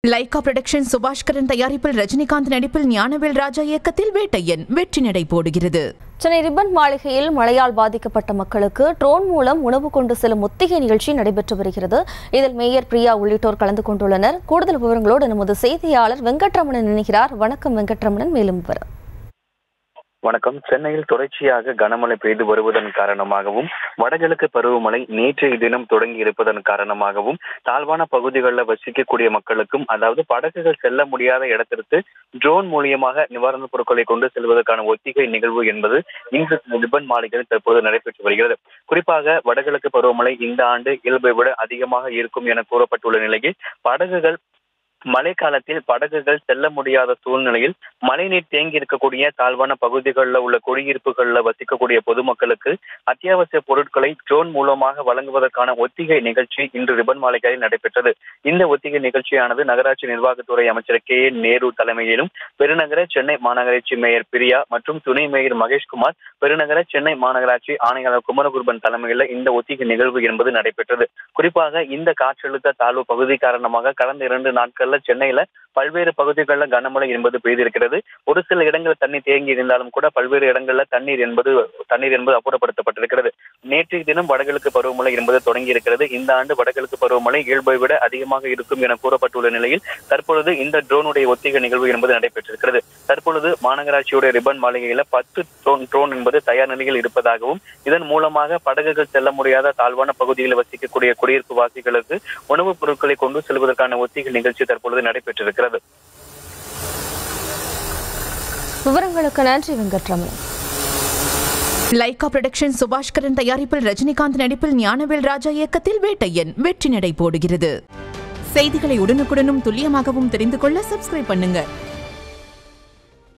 Lyca production Subaskaran தயாரிப்பில் ரஜினிகாந்த் நடிப்பில் ஞானவேல் ராஜா இயக்கத்தில் வேட்டையன் வெற்றி நடை போடுகிறது சென்னை ரிப்பன் மாளிகையில் மழையால் பாதிக்கப்பட்ட மக்களுக்கு ட்ரோன் மூலம் உணவு கொண்டு செல்லும் ஒத்திகை நிகழ்ச்சி நடைபெற்று வருகிறது இதில் மேயர் பிரியா உள்ளிட்டோர் கலந்து கொண்டுள்ளனர் கூடுதல் விவரங்களோடு நமது செய்தியாளர் வெங்கட்ரமணன் இணைகிறார் வணக்கம் வெங்கட்ரமணன் மேலும் விவரம் வணக்கம் சென்னையில் தொடர்ச்சியாக கனமழை பெய்து வருவதன் காரணமாகவும் வடகிழக்கு பருவமழை நேற்றைய தினம் தொடங்கி இருப்பதன் காரணமாகவும் தாழ்வான பகுதிகளில் வசிக்கக்கூடிய மக்களுக்கும் அதாவது படகுகள் செல்ல முடியாத இடத்திற்கு ட்ரோன் மூலியமாக நிவாரணப் பொருட்களை கொண்டு செல்வதற்கான ஒத்திகை நிகழ்வு என்பது இன்று ரிப்பன் மாளிகையில் தற்போது நடைபெற்று வருகிறது குறிப்பாக வடகிழக்கு பருவமழை இந்த ஆண்டு இயல்பை விட அதிகமாக இருக்கும் என கூறப்பட்டுள்ள நிலையில் படகுகள் மழைக்காலத்தில் படகுகள் செல்ல முடியாத சூழ்நிலையில் மழைநீர் தேங்கி இருக்கக்கூடிய தாழ்வான பகுதிகளில் உள்ள குடியிருப்புகளில் வசிக்கக்கூடிய பொதுமக்களுக்கு அத்தியாவசிய பொருட்களை ட்ரோன் மூலமாக வழங்குவதற்கான ஒத்திகை நிகழ்ச்சி இன்று ரிபன் மாளிகையில் நடைபெற்றது இந்த ஒத்திகை நிகழ்ச்சியானது நகராட்சி நிர்வாகத்துறை அமைச்சர் கே என் நேரு தலைமையிலும் பெருநகர சென்னை மாநகராட்சி மேயர் பிரியா மற்றும் துணை மேயர் மகேஷ்குமார் பெருநகர சென்னை மாநகராட்சி ஆணையாளர் குமரகுருபன் தலைமையில் இந்த ஒத்திகை நிகழ்வு என்பது நடைபெற்றது குறிப்பாக இந்த காற்றழுத்த தாழ்வு பகுதி காரணமாக கடந்த இரண்டு நாட்கள்ல சென்னையில பல்வேறு பகுதிகளில் கனமழை என்பது பெய்திருக்கிறது ஒரு சில இடங்களில் தண்ணீர் தேங்கி இருந்தாலும் கூட பல்வேறு இடங்கள்ல தண்ணீர் என்பது தண்ணீர் என்பது அப்புறப்படுத்தப்பட்டிருக்கிறது நேற்றைய தினம் வடகிழக்கு பருவமழை என்பது தொடங்கி இருக்கிறது இந்த ஆண்டு வடகிழக்கு பருவமழை இயல்பை விட அதிகமாக இருக்கும் என கூறப்பட்டுள்ள நிலையில் தற்பொழுது இந்த ட்ரோனுடைய ஒத்திகை நிகழ்வு என்பது நடைபெற்றிருக்கிறது தற்பொழுது மாநகராட்சியுடைய ரிப்பன் மாளிகையில பத்து ட்ரோன் ட்ரோன் என்பது தயார் நிலையில் இருப்பதாகவும் இதன் மூலமாக படகுகள் செல்ல முடியாத தாழ்வான பகுதிகளில் வசிக்கக்கூடிய குடியிருப்பு வாசிகளுக்கு உணவுப் பொருட்களை கொண்டு செல்வதற்கான ஒத்திகை நிகழ்ச்சி தற்பொழுது நடைபெற்றிருக்கிறது விவரங்களுக்கு நன்றி வெங்கட்ரமணன் லைகா புரொடக்ஷன் சுபாஷ்கரன் தயாரிப்பில் ரஜினிகாந்த் நடிப்பில் ஞானவேல் ராஜா இயக்கத்தில் வேட்டையன் வெற்றி நடை போடுகிறது செய்திகளை உடனுக்குடனும் துல்லியமாகவும் தெரிந்து கொள்ள சப்ஸ்கிரைப் பண்ணுங்க